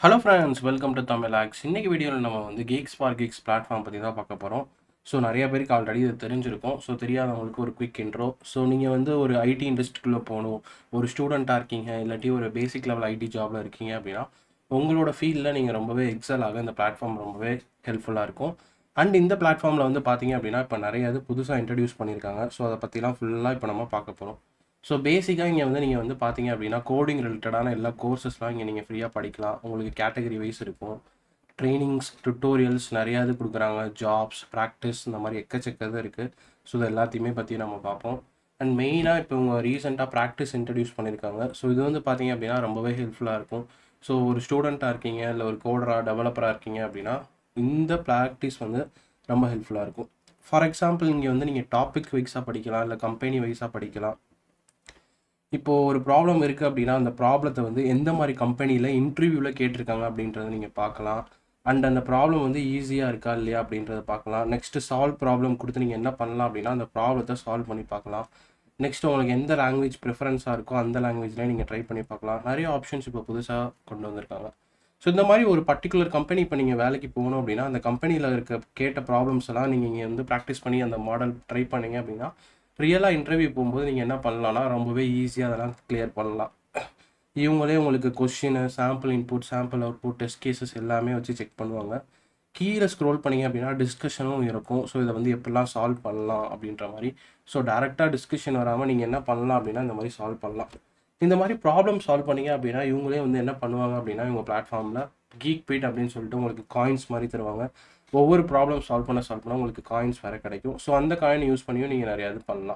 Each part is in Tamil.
hello friends welcome to Tamil hacks இன்னைக்கு வீடியோவில் நம்ம வந்து கீக்ஸ் ஃபார் கீக்ஸ் பிளாட்ஃபார்ம் பற்றி தான் பார்க்க போகிறோம் ஸோ நிறைய பேருக்கு ஆல்ரெடி இது தெரிஞ்சிருக்கும் ஸோ தெரியாதவங்களுக்கு ஒரு குவிக் இன்ட்ரோ ஸோ நீங்கள் வந்து ஒரு ஐடி இண்டஸ்ட்ரிக்குள்ளே போகணும் ஒரு ஸ்டூடெண்ட்டாக இருக்கீங்க இல்லாட்டி ஒரு பேசிக் லெவல் ஐடி ஜாபில் இருக்கீங்க அப்படின்னா உங்களோட ஃபீல்டில் நீங்கள் ரொம்பவே எக்ஸல் ஆக இந்த பிளாட்ஃபார்ம் ரொம்பவே ஹெல்ப்ஃபுல்லாக இருக்கும் அண்ட் இந்த பிளாட்ஃபார்மில் வந்து பார்த்தீங்க அப்படின்னா இப்போ நிறைய இது புதுசாக இன்ட்ரடியூஸ் பண்ணியிருக்காங்க ஸோ அதை பற்றிலாம் ஃபுல்லாக இப்போ நம்ம பார்க்க போகிறோம் ஸோ பேசிக்காக இங்கே வந்து நீங்கள் வந்து பார்த்தீங்க அப்படின்னா கோடிங் ரிலேட்டடான எல்லா கோர்சஸ்லாம் இங்கே நீங்கள் ஃப்ரீயாக படிக்கலாம் உங்களுக்கு கேட்டகரி வைஸ் இருக்கும் ட்ரைனிங்ஸ் டுட்டோரியல்ஸ் நிறையா இது கொடுக்குறாங்க ஜாப்ஸ் ப்ராக்டிஸ் இந்த மாதிரி எக்கச்சக்கது இருக்குது ஸோ இது எல்லாத்தையுமே பற்றி நம்ம பார்ப்போம் அண்ட் மெயினாக இப்போ இவங்க ரீசெண்டாக ப்ராக்டிஸ் இன்ட்ரடியூஸ் பண்ணியிருக்காங்க ஸோ இது வந்து பார்த்தீங்க அப்படின்னா ரொம்பவே ஹெல்ப்ஃபுல்லாக இருக்கும் ஸோ ஒரு ஸ்டூடெண்ட்டாக இருக்கீங்க இல்லை ஒரு கோடராக டெவலப்பராக இருக்கீங்க அப்படின்னா இந்த ப்ராக்டிஸ் வந்து ரொம்ப ஹெல்ப்ஃபுல்லாக இருக்கும் ஃபார் எக்ஸாம்பிள் இங்கே வந்து நீங்கள் டாபிக் வைஸாக படிக்கலாம் இல்லை கம்பெனி வைஸாக படிக்கலாம் இப்போது ஒரு ப்ராப்ளம் இருக்குது அப்படின்னா அந்த ப்ராப்ளத்தை வந்து எந்த மாதிரி கம்பெனியில் இன்டர்வியூவில் கேட்டிருக்காங்க அப்படின்றத நீங்கள் பார்க்கலாம் அண்ட் அந்த ப்ராப்ளம் வந்து ஈஸியாக இருக்கா இல்லையா அப்படின்றத பார்க்கலாம் நெக்ஸ்ட்டு சால்வ் ப்ராப்ளம் கொடுத்து நீங்கள் என்ன பண்ணலாம் அப்படின்னா அந்த ப்ராப்ளத்தை சால்வ் பண்ணி பார்க்கலாம் நெக்ஸ்ட் உங்களுக்கு எந்த லாங்குவேஜ் ப்ரிஃபரன்ஸாக இருக்கோ அந்த லாங்குவேஜ்லேயே நீங்கள் ட்ரை பண்ணி பார்க்கலாம் நிறைய ஆப்ஷன்ஸ் இப்போ புதுசாக கொண்டு வந்திருக்காங்க ஸோ இந்த மாதிரி ஒரு பர்டிகுலர் கம்பெனி இப்போ நீங்கள் வேலைக்கு போகணும் அப்படின்னா அந்த கம்பெனியில் இருக்க கேட்ட ப்ராப்ளம்ஸ் எல்லாம் நீங்கள் இங்கே வந்து ப்ராக்டிஸ் பண்ணி அந்த மாடல் ட்ரை பண்ணீங்க அப்படின்னா ரியலாக இன்டர்வியூ போகும்போது நீங்கள் என்ன பண்ணலாம்னா ரொம்பவே ஈஸியாக அதெல்லாம் கிளியர் பண்ணலாம் இவங்களே உங்களுக்கு question sample input sample output test cases எல்லாமே வச்சு செக் பண்ணுவாங்க கீழே ஸ்க்ரோல் பண்ணிங்க அப்படின்னா டிஸ்கஷனும் இருக்கும் ஸோ இதை வந்து எப்படிலாம் சால்வ் பண்ணலாம் அப்படின்ற மாதிரி ஸோ டேரெக்டாக டிஸ்கஷன் வராமல் நீங்கள் என்ன பண்ணலாம் அப்படின்னா இந்த மாதிரி சால்வ் பண்ணலாம் இந்த மாதிரி ப்ராப்ளம் சால்வ் பண்ணீங்க அப்படின்னா இவங்களே வந்து என்ன பண்ணுவாங்க அப்படின்னா இவங்க பிளாட்ஃபார்மில் கீக் பீட் அப்படின்னு சொல்லிட்டு உங்களுக்கு காயின்ஸ் மாதிரி தருவாங்க ஒவ்வொரு ப்ராப்ளம் சால்வ் பண்ண சால்வ் பண்ண உங்களுக்கு காயின்ஸ் வேறு கிடைக்கும் ஸோ அந்த காயின் யூஸ் பண்ணியும் நீங்கள் நிறையா இது பண்ணலாம்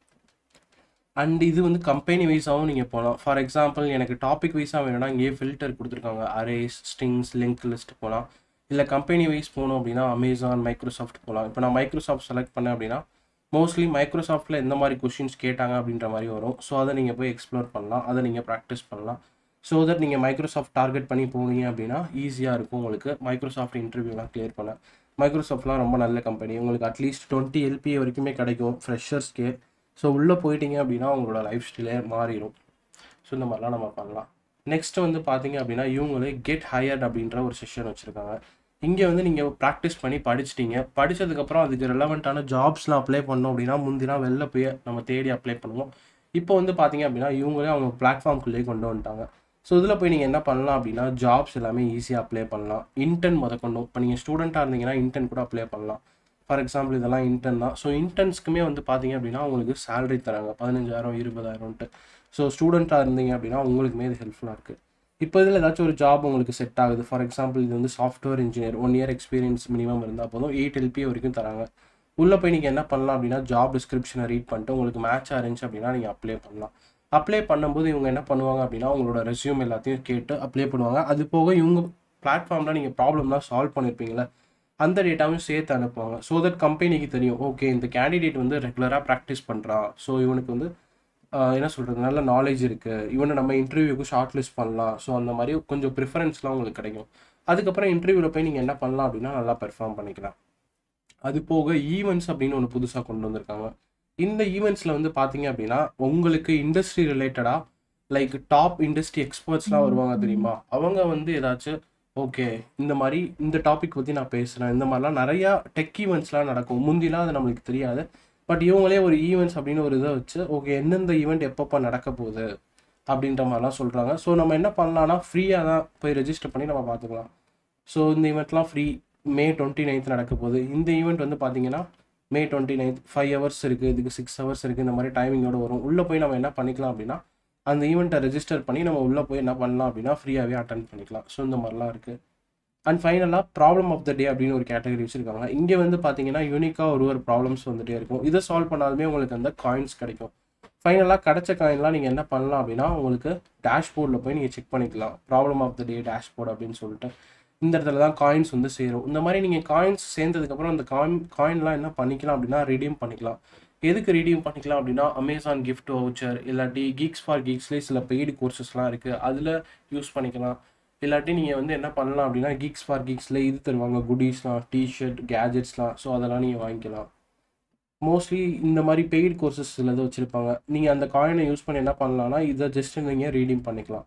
அண்ட் இது வந்து கம்பெனி வைஸாகவும் நீங்கள் போகலாம் ஃபார் எக்ஸாம்பிள் எனக்கு டாபிக் வைஸாக வேணும்னா இங்கேயே ஃபில்டர் கொடுத்துருக்காங்க அரேஸ் ஸ்ட்ரிங்ஸ் லிங்க் லிஸ்ட் போகலாம் இல்லை கம்பெனி வைஸ் போகணும் அப்படின்னா அமேசான் மைக்ரோசாஃப்ட் போகலாம் இப்போ நான் மைக்ரோசாஃப்ட் செலக்ட் பண்ணேன் அப்படின்னா மோஸ்ட்லி மைக்ரோசாஃப்ட்டில் எந்த மாதிரி கொஷின்ஸ் கேட்டாங்க அப்படின்ற மாதிரி வரும் ஸோ அதை நீங்கள் போய் எக்ஸ்ப்ளோர் பண்ணலாம் அதை நீங்கள் ப்ராக்டிஸ் பண்ணலாம் ஸோ தட் நீங்கள் மைக்ரோசாஃப்ட் டார்கெட் பண்ணி போனீங்க அப்படின்னா ஈஸியாக இருக்கும் உங்களுக்கு மைக்ரோசாஃப்ட் இன்டர்வியூலாம் கிளியர் பண்ண மைக்ரோசாஃப்ட்லாம் ரொம்ப நல்ல கம்பெனி உங்களுக்கு அட்லீஸ்ட் டுவெண்ட்டி எல்பி வரைக்குமே கிடைக்கும் ஃப்ரெஷர்ஸ்க்கே ஸோ உள்ளே போயிட்டீங்க அப்படின்னா உங்களோட லைஃப் ஸ்டைலே மாறிடும் ஸோ இந்த மாதிரிலாம் நம்ம பண்ணலாம் நெக்ஸ்ட் வந்து பார்த்தீங்க அப்படின்னா இவங்களே கெட் ஹையர்ட் அப்படின்ற ஒரு செஷன் வச்சுருக்காங்க இங்கே வந்து நீங்கள் ப்ராக்டிஸ் பண்ணி படிச்சிட்டீங்க படித்ததுக்கப்புறம் அதுக்கு ரெலவெண்ட்டான ஜாப்ஸ்லாம் அப்ளை பண்ணோம் அப்படின்னா முந்தினா வெளில போய் நம்ம தேடி அப்ளை பண்ணுவோம் இப்போ வந்து பார்த்தீங்க அப்படின்னா இவங்களே அவங்க பிளாட்ஃபார்ம்குள்ளேயே கொண்டு வந்துட்டாங்க ஸோ இதில் போய் நீங்கள் என்ன பண்ணலாம் அப்படின்னா ஜாப்ஸ் எல்லாமே ஈஸியாக அப்ளை பண்ணலாம் இன்டர்ன் முத கொண்டு இப்போ நீங்கள் ஸ்டூடெண்ட்டாக இருந்தீங்கன்னா இன்டர்ன் கூட அப்ளை பண்ணலாம் ஃபார் எக்ஸாம்பிள் இதெல்லாம் இன்டர்ன் தான் ஸோ இன்டர்ன்ஸ்க்குமே வந்து பார்த்தீங்க அப்படின்னா உங்களுக்கு சேலரி தராங்க பதினஞ்சாயிரம் இருபதாயிரம்ட்டு ஸோ ஸ்டூடெண்ட்டாக இருந்தீங்க அப்படின்னா உங்களுக்குமே இது ஹெல்ப்ஃபுல்லாக இருக்குது இப்போ இதில் ஏதாச்சும் ஒரு ஜாப் உங்களுக்கு செட் ஆகுது ஃபார் எக்ஸாம்பிள் இது வந்து software engineer one year experience minimum இருந்தால் போதும் எயிட் எல்பி வரைக்கும் தராங்க உள்ளே போய் நீங்கள் என்ன பண்ணலாம் அப்படின்னா ஜாப் டிஸ்கிரிப்ஷனை ரீட் பண்ணிட்டு உங்களுக்கு மேட்சாக இருந்துச்சு அப்படின்னா நீங்கள் அப்ளை பண்ணலாம் அப்ளை பண்ணும்போது இவங்க என்ன பண்ணுவாங்க அப்படின்னா உங்களோட ரெஸ்யூம் எல்லாத்தையும் கேட்டு அப்ளை பண்ணுவாங்க அது போக இவங்க பிளாட்ஃபார்மில் நீங்கள் ப்ராப்ளம்லாம் சால்வ் பண்ணியிருப்பீங்களே அந்த டேட்டாவும் சேர்த்து அனுப்புவாங்க ஸோ தட் கம்பெனிக்கு தெரியும் ஓகே இந்த கேண்டிடேட் வந்து ரெகுலராக ப்ராக்டிஸ் பண்ணுறான் ஸோ இவனுக்கு வந்து என்ன சொல்கிறது நல்ல நாலேஜ் இருக்குது இவனை நம்ம இன்டர்வியூக்கு ஷார்ட் லிஸ்ட் பண்ணலாம் ஸோ அந்த மாதிரி கொஞ்சம் ப்ரிஃபரன்ஸ்லாம் உங்களுக்கு கிடைக்கும் அதுக்கப்புறம் இன்டர்வியூவில் போய் நீங்கள் என்ன பண்ணலாம் அப்படின்னா நல்லா பெர்ஃபார்ம் பண்ணிக்கலாம் அது போக ஈவெண்ட்ஸ் அப்படின்னு ஒன்று புதுசாக கொண்டு வந்திருக்காங்க இந்த ஈவெண்ட்ஸில் வந்து பார்த்தீங்க அப்படின்னா உங்களுக்கு இண்டஸ்ட்ரி ரிலேட்டடாக லைக் டாப் இண்டஸ்ட்ரி எக்ஸ்பர்ட்ஸ்லாம் வருவாங்க தெரியுமா அவங்க வந்து ஏதாச்சும் ஓகே இந்த மாதிரி இந்த டாபிக் பற்றி நான் பேசுகிறேன் இந்த மாதிரிலாம் நிறையா டெக் ஈவெண்ட்ஸ்லாம் நடக்கும் முந்திலாம் அது நம்மளுக்கு தெரியாது பட் இவங்களே ஒரு ஈவெண்ட்ஸ் அப்படின்னு ஒரு இதை வச்சு ஓகே எந்தெந்த ஈவெண்ட் எப்பப்போ நடக்க போகுது அப்படின்ற மாதிரிலாம் சொல்கிறாங்க ஸோ நம்ம என்ன பண்ணலாம்னா ஃப்ரீயாக தான் போய் ரெஜிஸ்டர் பண்ணி நம்ம பார்த்துக்கலாம் ஸோ இந்த ஈவெண்ட்லாம் ஃப்ரீ மே டுவெண்ட்டி நைன்த் நடக்க போகுது இந்த ஈவெண்ட் வந்து பார்த்தீங்கன்னா May twenty ninth five hours இருக்குது இதுக்கு சிக்ஸ் ஹவர்ஸ் இருக்குது இந்த மாதிரி டைமிங்கோட வரும் உள்ளே போய் நம்ம என்ன பண்ணிக்கலாம் அப்படின்னா அந்த ஈவெண்ட்டை ரெஜிஸ்டர் பண்ணி நம்ம உள்ளே போய் என்ன பண்ணலாம் அப்படின்னா ஃப்ரீயாகவே அட்டன் பண்ணிக்கலாம் ஸோ இந்த மாதிரிலாம் இருக்குது அண்ட் ஃபைனலாக ப்ராப்ளம் ஆஃப் த டே அப்படின்னு ஒரு கேட்டகரி வச்சுருக்காங்க இங்கே வந்து பார்த்தீங்கன்னா யூனிக்காக ஒரு ஒரு ப்ராப்ளம்ஸ் வந்துட்டே இருக்கும் இதை சால்வ் பண்ணாலுமே உங்களுக்கு அந்த காயின்ஸ் கிடைக்கும் ஃபைனலாக கிடைச்ச காயின்லாம் நீங்கள் என்ன பண்ணலாம் அப்படின்னா உங்களுக்கு டேஷ்போர்டில் போய் நீங்கள் செக் பண்ணிக்கலாம் problem of the day dashboard அப்படின்னு சொல்லிட்டு இந்த இடத்துல தான் காயின்ஸ் வந்து சேரும் இந்த மாதிரி நீங்கள் காயின்ஸ் சேர்ந்ததுக்கப்புறம் அந்த காயின் காயின்லாம் என்ன பண்ணிக்கலாம் அப்படின்னா ரிடீம் பண்ணிக்கலாம் எதுக்கு ரீடியம் பண்ணிக்கலாம் அப்படின்னா அமேசான் கிஃப்ட் வவுச்சர் இல்லாட்டி கீக்ஸ் ஃபார் கீக்ஸ்லேயே சில பெய்டு கோர்சஸ்லாம் இருக்குது அதில் யூஸ் பண்ணிக்கலாம் இல்லாட்டி நீங்கள் வந்து என்ன பண்ணலாம் அப்படின்னா கீக்ஸ் ஃபார் கீக்ஸில் இது தருவாங்க குடீஸ்லாம் டிஷர்ட் கேஜெட்ஸ்லாம் ஸோ அதெல்லாம் நீங்கள் வாங்கிக்கலாம் மோஸ்ட்லி இந்த மாதிரி பெய்டு கோர்சஸ் சிலது வச்சுருப்பாங்க நீங்கள் அந்த காயினை யூஸ் பண்ணி என்ன பண்ணலாம்னா இதை ஜஸ்ட் நீங்கள் ரீடீம் பண்ணிக்கலாம்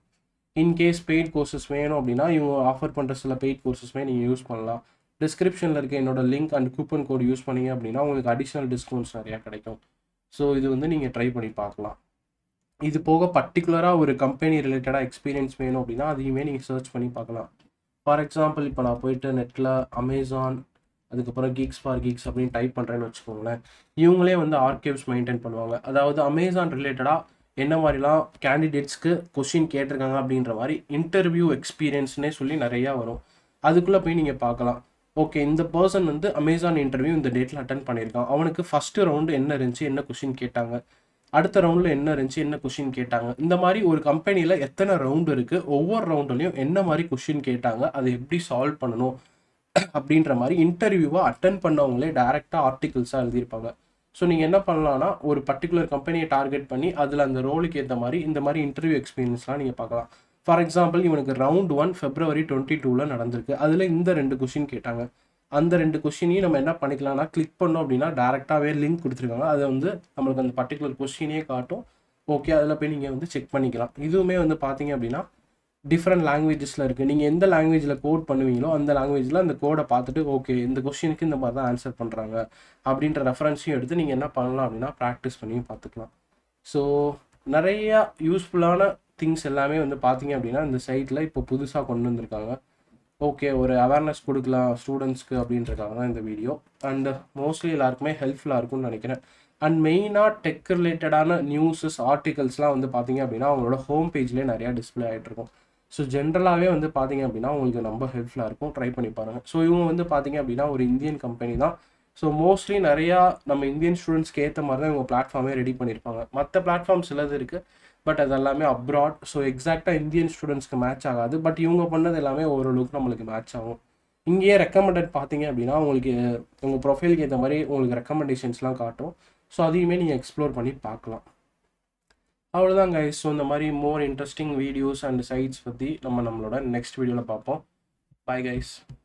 இன்கேஸ் பெய்ட் கோர்சஸ் வேணும் அப்படின்னா இவங்க ஆஃபர் பண்ணுற சில பெய்ட் கோர்சஸ்மே நீங்கள் யூஸ் பண்ணலாம் டிஸ்கிரிப்ஷனில் இருக்க என்னோட link and coupon code use பண்ணீங்க அப்படின்னா உங்களுக்கு அடிஷ்னல் டிஸ்கவுண்ட்ஸ் நிறையா கிடைக்கும் ஸோ இது வந்து நீங்கள் ட்ரை பண்ணி பார்க்கலாம் இது போக பர்டிகுலராக ஒரு கம்பெனி ரிலேட்டடாக எக்ஸ்பீரியன்ஸ் வேணும் அப்படின்னா அதையுமே நீங்கள் சர்ச் பண்ணி பார்க்கலாம் ஃபார் எக்ஸாம்பிள் இப்போ நான் போயிட்டு நெட்டில் அமேசான் அதுக்கப்புறம் கீக்ஸ் ஃபார் கீக்ஸ் அப்படின்னு டைப் பண்ணுறேன்னு வச்சுக்கோங்களேன் இவங்களே வந்து ஆர்கைவ்ஸ் மெயின்டைன் பண்ணுவாங்க அதாவது அமேசான் ரிலேட்டடாக என்ன மாதிரிலாம் கேண்டிடேட்ஸ்க்கு கொஷின் கேட்டிருக்காங்க அப்படின்ற மாதிரி இன்டர்வியூ எக்ஸ்பீரியன்ஸ்னே சொல்லி நிறையா வரும் அதுக்குள்ளே போய் நீங்கள் பார்க்கலாம் ஓகே இந்த பர்சன் வந்து அமேசான் இன்டர்வியூ இந்த டேட்டில் அட்டன் பண்ணியிருக்கான் அவனுக்கு ஃபஸ்ட்டு ரவுண்டு என்ன இருந்துச்சு என்ன கொஷின் கேட்டாங்க அடுத்த ரவுண்டில் என்ன இருந்துச்சு என்ன கொஷின் கேட்டாங்க இந்த மாதிரி ஒரு கம்பெனியில் எத்தனை ரவுண்டு இருக்குது ஒவ்வொரு ரவுண்டுலையும் என்ன மாதிரி கொஷின் கேட்டாங்க அதை எப்படி சால்வ் பண்ணணும் அப்படின்ற மாதிரி இன்டர்வியூவை அட்டன் பண்ணவங்களே டேரெக்டாக ஆர்டிகிள்ஸாக எழுதியிருப்பாங்க ஸோ நீங்கள் என்ன பண்ணலாம்னா ஒரு பர்டிகுலர் கம்பெனியை டார்கெட் பண்ணி அதில் அந்த ரோலுக்கு ஏற்ற மாதிரி இந்த மாதிரி இன்டர்வியூ எக்ஸ்பீரியன்ஸ்லாம் நீங்கள் பார்க்கலாம் ஃபார் எக்ஸாம்பிள் இவனுக்கு ரவுண்ட் ஒன் ஃபெப்ரவரி டுவெண்ட்டி டூவில் நடந்திருக்கு அதில் இந்த ரெண்டு கொஷின் கேட்டாங்க அந்த ரெண்டு கொஷினையும் நம்ம என்ன பண்ணிக்கலாம்னா கிளிக் பண்ணோம் அப்படின்னா டேரெக்டாகவே லிங்க் கொடுத்துருக்காங்க அதை வந்து நம்மளுக்கு அந்த பர்டிகுலர் கொஷினே காட்டும் ஓகே அதில் போய் நீங்கள் வந்து செக் பண்ணிக்கலாம் இதுவுமே வந்து பார்த்தீங்க அப்படின்னா டிஃப்ரெண்ட் லாங்குவேஜஸில் இருக்குது நீங்கள் எந்த லாங்குவேஜில் கோட் பண்ணுவீங்களோ அந்த லாங்குவேஜில் அந்த கோடை பார்த்துட்டு ஓகே இந்த கொஷினுக்கு இந்த மாதிரி தான் ஆன்சர் பண்ணுறாங்க அப்படின்ற ரெஃபரன்ஸையும் எடுத்து நீங்கள் என்ன பண்ணலாம் அப்படின்னா ப்ராக்டிஸ் பண்ணியும் பார்த்துக்கலாம் ஸோ நிறையா யூஸ்ஃபுல்லான திங்ஸ் எல்லாமே வந்து பார்த்தீங்க அப்படின்னா இந்த சைட்டில் இப்போ புதுசாக கொண்டு வந்திருக்காங்க ஓகே ஒரு அவேர்னஸ் கொடுக்கலாம் ஸ்டூடெண்ட்ஸ்க்கு அப்படின்றக்காக தான் இந்த வீடியோ அண்ட் மோஸ்ட்லி எல்லாருக்குமே ஹெல்ப்ஃபுல்லாக இருக்கும்னு நினைக்கிறேன் அண்ட் மெயினாக டெக் ரிலேட்டடான நியூஸஸ் ஆர்டிகல்ஸ்லாம் வந்து பார்த்தீங்க அப்படின்னா அவங்களோட ஹோம் பேஜ்லேயே நிறையா டிஸ்பிளே ஆகிட்டு இருக்கும் ஸோ ஜென்ரலாகவே வந்து பார்த்தீங்க அப்படின்னா உங்களுக்கு ரொம்ப ஹெல்ப்ஃபுல்லாக இருக்கும் ட்ரை பண்ணி பாருங்கள் ஸோ இவங்க வந்து பார்த்தீங்க அப்படின்னா ஒரு இந்தியன் கம்பெனி தான் ஸோ மோஸ்ட்லி நிறையா நம்ம இந்தியன் ஸ்டூடெண்ட்ஸ்க்கு ஏற்ற மாதிரி தான் இவங்க பிளாட்ஃபார்மே ரெடி பண்ணியிருப்பாங்க மற்ற பிளாட்ஃபார்ம் சிலது இருக்குது பட் அது எல்லாமே அப்ராட் ஸோ எக்ஸாக்டாக இந்தியன் ஸ்டூடெண்ட்ஸ்க்கு மேட்ச் ஆகாது பட் இவங்க பண்ணது எல்லாமே ஓரளவுக்கு நம்மளுக்கு மேட்ச் ஆகும் இங்கேயே ரெக்கமெண்டட் பார்த்தீங்க அப்படின்னா உங்களுக்கு உங்கள் ப்ரொஃபைலுக்கு ஏற்ற மாதிரி உங்களுக்கு ரெக்கமெண்டேஷன்ஸ்லாம் காட்டும் ஸோ அதையுமே நீங்கள் எக்ஸ்ப்ளோர் பண்ணி பார்க்கலாம் அவ்வளோதான் கைஸ் ஸோ இந்த மாதிரி more interesting videos and sites பற்றி நம்ம நம்மளோட நெக்ஸ்ட் வீடியோவில் பார்ப்போம் பாய் கைஸ்